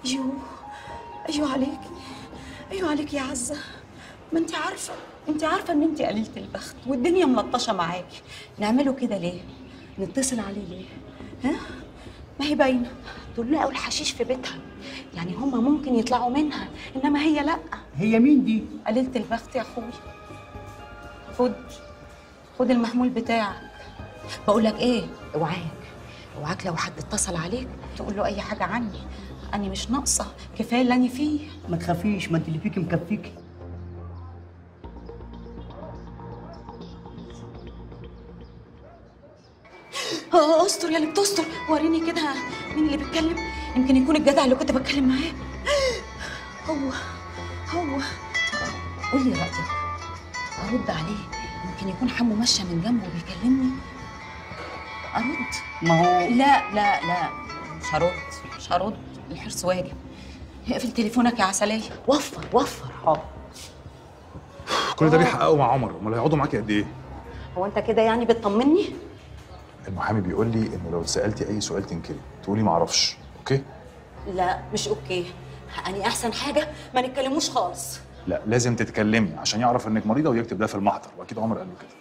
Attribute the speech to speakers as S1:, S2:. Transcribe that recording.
S1: ايوه ايوه عليكي ايوه عليكي يا عزه ما انت عارفه انت عارفه ان انت قليله البخت والدنيا ملطشه معاكي نعمله كده ليه نتصل عليه ليه ها ما هي باينه دول لقوا الحشيش في بيتها يعني هما ممكن يطلعوا منها انما هي لا
S2: هي مين دي؟
S1: قليله البخت يا اخويا خد خد المحمول بتاعك بقول لك ايه اوعاك اوعاك لو حد اتصل عليك تقول له اي حاجه عني انا مش ناقصه كفايه اللي انا فيه
S2: ما تخافيش ما انت اللي فيكي مكفيكي
S1: اه استر يا اللي بتستر وريني كده مين اللي بيتكلم يمكن يكون الجدع اللي كنت بتكلم معاه هو هو قول لي رايك ارد عليه يمكن يكون حمو ماشيه من جنبه وبيكلمني ارد
S2: ما هو
S1: لا لا لا مش هرد مش هرد الحرص واجب اقفل تليفونك يا عسليه وفر وفر حاضر
S3: كل ده بيحققوا مع عمر امال هيقعدوا معاكي قد ايه
S1: هو انت كده يعني بتطمني
S3: المحامي بيقول لي انه لو اتسالتي اي سؤال تنكري تقولي ما اعرفش اوكي
S1: لا مش اوكي اني احسن حاجه ما نتكلموش خالص
S3: لا لازم تتكلمي عشان يعرف انك مريضه ويكتب ده في المحضر واكيد عمر قال له كده